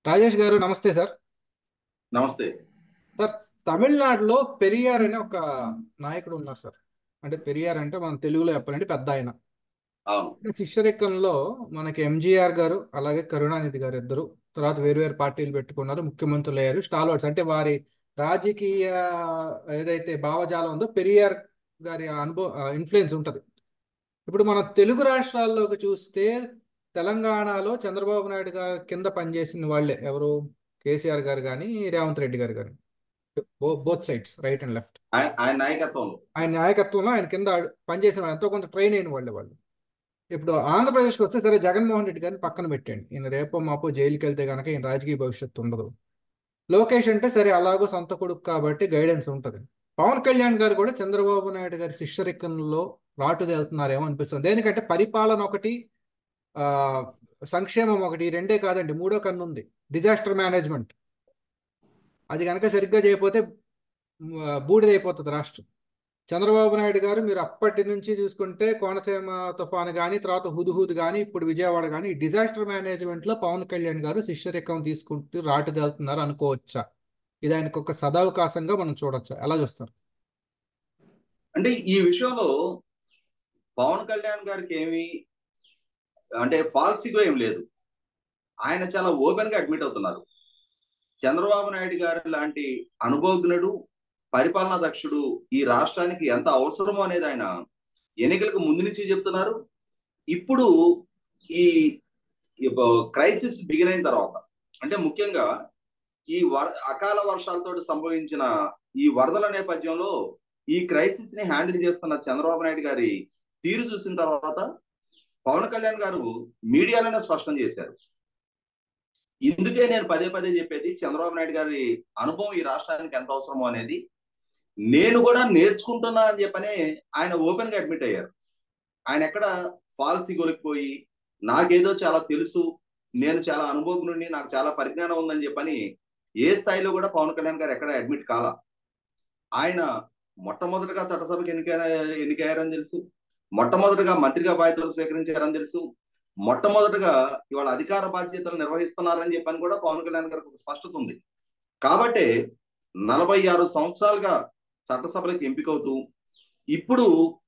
రాజేష్ గారు నమస్తే సార్ నమస్తే సార్ తమిళనాడులో పెరియార్ అనే ఒక నాయకుడు ఉన్నారు సార్ అంటే పెరియార్ అంటే మన తెలుగులో చెప్పాలంటే పెద్ద ఆయన అవును శిష్యరికంలో మనకి ఎంజీఆర్ గారు అలాగే కరుణానిధి గారు ఇద్దరు తర్వాత వేరు వేరు పార్టీలు పెట్టుకున్నారు ముఖ్యమంత్రులు అయ్యారు స్టాల్వర్డ్స్ అంటే వారి రాజకీయ ఏదైతే భావజాలం ఉందో పెరియార్ గారి అనుభవ ఇన్ఫ్లుయెన్స్ ఉంటుంది ఇప్పుడు మన తెలుగు రాష్ట్రాల్లోకి చూస్తే తెలంగాణలో చంద్రబాబు నాయుడు గారి కింద పనిచేసిన వాళ్ళే ఎవరు కేసీఆర్ గారు కానీ రేవంత్ రెడ్డి గారు కానీ both sides right and left ఆయన ఆయన నాయకత్వంలో ఆయన నాయకత్వంలో ఆయన కింద పనిచేసిన వాళ్ళు ఎంతో కొంత ట్రైన్ అయిన వాళ్ళే వాళ్ళు ఇప్పుడు ఆంధ్రప్రదేశ్కి వస్తే సరే జగన్మోహన్ రెడ్డి గారిని పక్కన పెట్టండి ఈయన రేపో మాపో జైలుకి వెళ్తే కనుక ఈయన రాజకీయ భవిష్యత్తు ఉండదు లోకేష్ అంటే సరే అలాగో సొంత కొడుకు కాబట్టి గైడెన్స్ ఉంటుంది పవన్ కళ్యాణ్ గారు కూడా చంద్రబాబు నాయుడు గారి శిష్యరికంలో రాటు వెళ్తున్నారేమో అనిపిస్తుంది దేనికంటే పరిపాలన ఒకటి ఆ సంక్షేమం ఒకటి ఈ రెండే కాదండి మూడో కన్ను ఉంది డిజాస్టర్ మేనేజ్మెంట్ అది కనుక సరిగ్గా చేయకపోతే బూడిదైపోతుంది రాష్ట్రం చంద్రబాబు నాయుడు గారు మీరు అప్పటి నుంచి చూసుకుంటే కోనసీమ తుఫాను కానీ తర్వాత హుదుహుద్ కానీ ఇప్పుడు విజయవాడ కానీ డిజాస్టర్ మేనేజ్మెంట్లో పవన్ కళ్యాణ్ గారు శిష్యరికం తీసుకుంటూ రాటు వెళ్తున్నారు అనుకోవచ్చా ఇది ఆయనకు ఒక సదావకాశంగా మనం చూడొచ్చా ఎలా చూస్తారు అంటే ఈ విషయంలో పవన్ కళ్యాణ్ గారికి ఏమి అంటే ఫాల్సిగో ఏం లేదు ఆయన చాలా ఓపెన్ గా అడ్మిట్ అవుతున్నారు చంద్రబాబు నాయుడు గారు లాంటి అనుభవజ్ఞుడు పరిపాలనా దక్షుడు ఈ రాష్ట్రానికి ఎంత అవసరమో అనేది ఆయన ఎన్నికలకు ముందు నుంచి చెప్తున్నారు ఇప్పుడు ఈ క్రైసిస్ బిగిన్ అయిన తర్వాత అంటే ముఖ్యంగా ఈ వర అకాల వర్షాలతో సంభవించిన ఈ వరదల నేపథ్యంలో ఈ క్రైసిస్ ని హ్యాండిల్ చేస్తున్న చంద్రబాబు నాయుడు గారి తీరు చూసిన తర్వాత పవన్ కళ్యాణ్ గారు మీడియాలోనే స్పష్టం చేశారు ఇందుకే నేను పదే పదే చెప్పేది చంద్రబాబు నాయుడు గారి అనుభవం ఈ రాష్ట్రానికి ఎంత అవసరమో అనేది నేను కూడా నేర్చుకుంటున్నా అని చెప్పనే ఆయన ఓపెన్ గా అడ్మిట్ అయ్యారు ఆయన ఎక్కడ ఫాల్సీ కొలికిపోయి నాకేదో చాలా తెలుసు నేను చాలా అనుభవజ్ఞుడిని నాకు చాలా పరిజ్ఞానం ఉందని చెప్పని ఏ స్థాయిలో కూడా పవన్ కళ్యాణ్ గారు ఎక్కడ అడ్మిట్ కాల ఆయన మొట్టమొదటిగా చట్టసభకి ఎన్నిక ఎన్నికయ్యారని తెలుసు మొట్టమొదటిగా మంత్రిగా బాధ్యతలు స్వీకరించారని తెలుసు మొట్టమొదటిగా ఇవాళ అధికార బాధ్యతలు నిర్వహిస్తున్నారని చెప్పని కూడా పవన్ కళ్యాణ్ గారికి ఒక స్పష్టత ఉంది కాబట్టి నలభై ఆరు సంవత్సరాలుగా చట్టసభలకు ఎంపికవుతూ ఇప్పుడు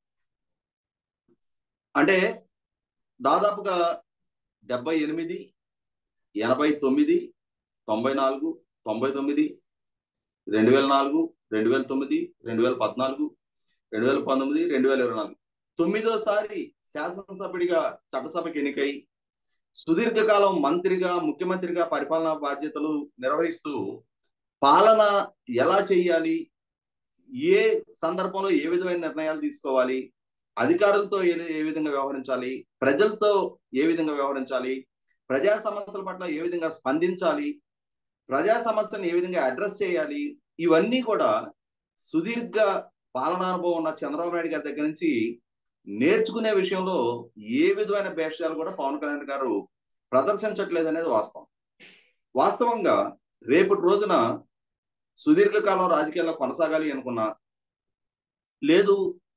అంటే దాదాపుగా డెబ్బై ఎనిమిది ఎనభై తొమ్మిది తొంభై నాలుగు తొంభై తొమ్మిది రెండు వేల నాలుగు రెండు వేల తొమ్మిది రెండు వేల పద్నాలుగు రెండు వేల పంతొమ్మిది రెండు వేల ఇరవై నాలుగు తొమ్మిదోసారి శాసనసభ్యుడిగా చట్టసభకి ఎన్నికై సుదీర్ఘకాలం మంత్రిగా ముఖ్యమంత్రిగా పరిపాలనా బాధ్యతలు నిర్వహిస్తూ పాలన ఎలా చేయాలి ఏ సందర్భంలో ఏ విధమైన నిర్ణయాలు తీసుకోవాలి అధికారులతో ఏ ఏ విధంగా వ్యవహరించాలి ప్రజలతో ఏ విధంగా వ్యవహరించాలి ప్రజా సమస్యల పట్ల ఏ విధంగా స్పందించాలి ప్రజా సమస్యలను ఏ విధంగా అడ్రస్ చేయాలి ఇవన్నీ కూడా సుదీర్ఘ పాలనానుభవం ఉన్న చంద్రబాబు నాయుడు గారి దగ్గర నుంచి నేర్చుకునే విషయంలో ఏ విధమైన భేషాలు కూడా పవన్ కళ్యాణ్ గారు ప్రదర్శించట్లేదు అనేది వాస్తవం వాస్తవంగా రేపటి రోజున సుదీర్ఘకాలం రాజకీయాల్లో కొనసాగాలి అనుకున్నా లేదు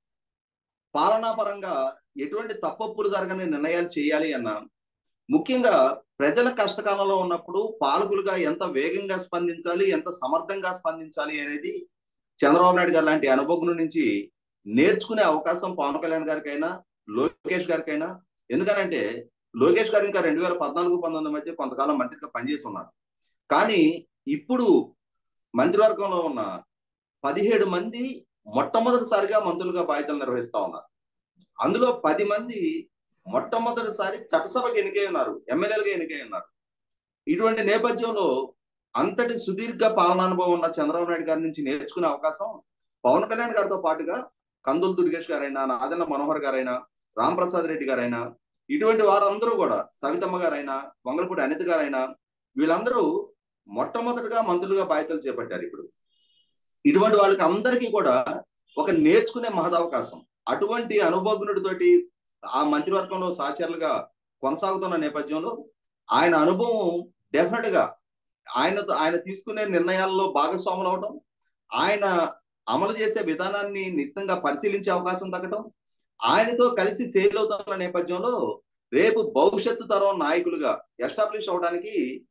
పాలనాపరంగా ఎటువంటి తప్పప్పులు జరగని నిర్ణయాలు చేయాలి అన్నా ముఖ్యంగా ప్రజల కష్టకాలంలో ఉన్నప్పుడు పాలకులుగా ఎంత వేగంగా స్పందించాలి ఎంత సమర్థంగా స్పందించాలి అనేది చంద్రబాబు నాయుడు గారు లాంటి అనుభవం నుంచి నేర్చుకునే అవకాశం పవన్ కళ్యాణ్ గారికైనా లోకేష్ గారికైనా ఎందుకనంటే లోకేష్ గారు ఇంకా రెండు వేల పద్నాలుగు పంతొమ్మిది మధ్య కొంతకాలం మంత్రిగా పనిచేసి ఉన్నారు కానీ ఇప్పుడు మంత్రివర్గంలో ఉన్న పదిహేడు మంది మొట్టమొదటిసారిగా మంత్రులుగా బాధ్యతలు నిర్వహిస్తా ఉన్నారు అందులో పది మంది మొట్టమొదటిసారి చట్టసభకి ఎన్నికై ఉన్నారు ఎమ్మెల్యేలుగా ఎన్నికై ఉన్నారు ఇటువంటి నేపథ్యంలో అంతటి సుదీర్ఘ పాలనానుభవం ఉన్న చంద్రబాబు నాయుడు గారి నుంచి నేర్చుకునే అవకాశం పవన్ కళ్యాణ్ గారితో పాటుగా కందులు దుర్గేష్ గారైనా నాదెల్ల మనోహర్ గారైనా రాంప్రసాద్ రెడ్డి గారైనా ఇటువంటి వారందరూ కూడా సవితమ్మ గారైనా వంగలపూడి అనిత గారైనా వీళ్ళందరూ మొట్టమొదటిగా మంత్రులుగా బాధ్యతలు చేపట్టారు ఇప్పుడు ఇటువంటి వాళ్ళకి అందరికీ కూడా ఒక నేర్చుకునే మహదవకాశం అటువంటి అనుభవజ్ఞుడితోటి ఆ మంత్రివర్గంలో సహచరులుగా కొనసాగుతున్న నేపథ్యంలో ఆయన అనుభవం డెఫినెట్ గా ఆయన ఆయన తీసుకునే నిర్ణయాల్లో భాగస్వాములు అవడం ఆయన అమలు చేసే విధానాన్ని నిశ్చితంగా పరిశీలించే అవకాశం తగ్గటం ఆయనతో కలిసి సేల్ అవుతున్న నేపథ్యంలో రేపు భవిష్యత్తు తరం నాయకులుగా ఎస్టాబ్లిష్ అవడానికి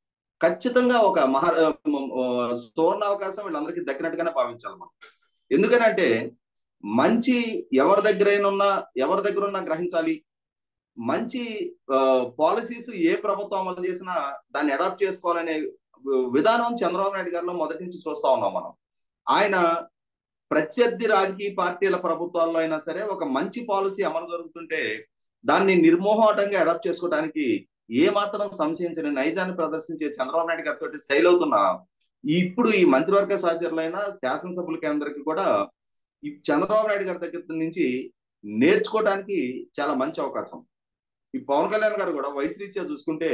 ఖచ్చితంగా ఒక మహా సువర్ణ అవకాశం వీళ్ళందరికీ దక్కినట్టుగానే భావించాలి మనం ఎందుకనంటే మంచి ఎవరి దగ్గరైనా ఉన్నా ఎవరి దగ్గర ఉన్నా గ్రహించాలి మంచి పాలసీస్ ఏ ప్రభుత్వం అమలు చేసినా దాన్ని అడాప్ట్ చేసుకోవాలనే విధానం చంద్రబాబు నాయుడు గారిలో మొదటి నుంచి చూస్తా ఉన్నాం మనం ఆయన ప్రత్యర్థి రాజకీయ పార్టీల ప్రభుత్వాల్లో అయినా సరే ఒక మంచి పాలసీ అమలు జరుగుతుంటే దాన్ని నిర్మోహమాటంగా అడాప్ట్ చేసుకోవడానికి ఏ మాత్రం సంశయించని నైజాన్ని ప్రదర్శించే చంద్రబాబు నాయుడు గారితో శైలి అవుతున్న ఇప్పుడు ఈ మంత్రివర్గ సహచరులైన శాసనసభ్యుల కేంద్రకి కూడా ఈ చంద్రబాబు నాయుడు గారి దగ్గర నుంచి నేర్చుకోవడానికి చాలా మంచి అవకాశం ఈ పవన్ కళ్యాణ్ గారు కూడా వయసు రీత్యా చూసుకుంటే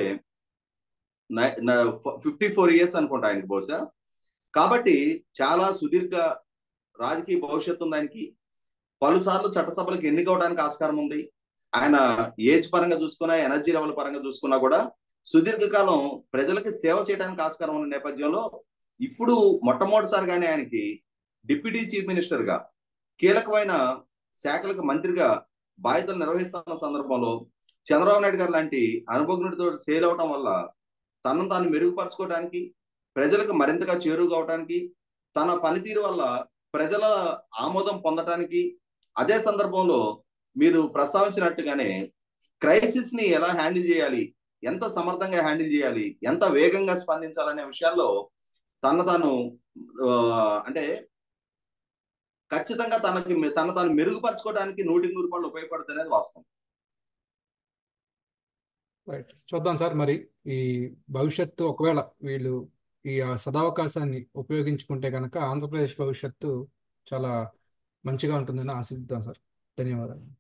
ఫిఫ్టీ ఫోర్ ఇయర్స్ అనుకుంటా ఆయనకి బహుశా కాబట్టి చాలా సుదీర్ఘ రాజకీయ భవిష్యత్తు ఉంది ఆయనకి పలుసార్లు చట్టసభలకు ఎన్నికవడానికి ఆస్కారం ఉంది ఆయన ఏజ్ పరంగా చూసుకున్నా ఎనర్జీ లెవెల్ పరంగా చూసుకున్నా కూడా సుదీర్ఘకాలం ప్రజలకి సేవ చేయడానికి ఆస్కారం ఉన్న నేపథ్యంలో ఇప్పుడు మొట్టమొదటిసారిగానే ఆయనకి డిప్యూటీ చీఫ్ మినిస్టర్ గా కీలకమైన శాఖలకు మంత్రిగా బాధ్యతలు నిర్వహిస్తున్న సందర్భంలో చంద్రబాబు నాయుడు గారు లాంటి అనుభవజ్ఞుడితో సేల్ అవటం వల్ల తనను తాను మెరుగుపరచుకోవడానికి ప్రజలకు మరింతగా చేరువు కావడానికి తన పనితీరు వల్ల ప్రజల ఆమోదం పొందటానికి అదే సందర్భంలో మీరు ప్రస్తావించినట్టుగానే క్రైసిస్ ని ఎలా హ్యాండిల్ చేయాలి ఎంత సమర్థంగా హ్యాండిల్ చేయాలి ఎంత వేగంగా స్పందించాలనే విషయాల్లో తన తాను అంటే ఖచ్చితంగా తనకి తన తాను మెరుగుపరచుకోవడానికి నూటికి నూరు రూపాయలు ఉపయోగపడుతుంది అనేది వాస్తవం రైట్ చూద్దాం సార్ మరి ఈ భవిష్యత్తు ఒకవేళ వీళ్ళు ఈ సదావకాశాన్ని ఉపయోగించుకుంటే కనుక ఆంధ్రప్రదేశ్ భవిష్యత్తు చాలా మంచిగా ఉంటుందని ఆశిద్దాం సార్ ధన్యవాదాలు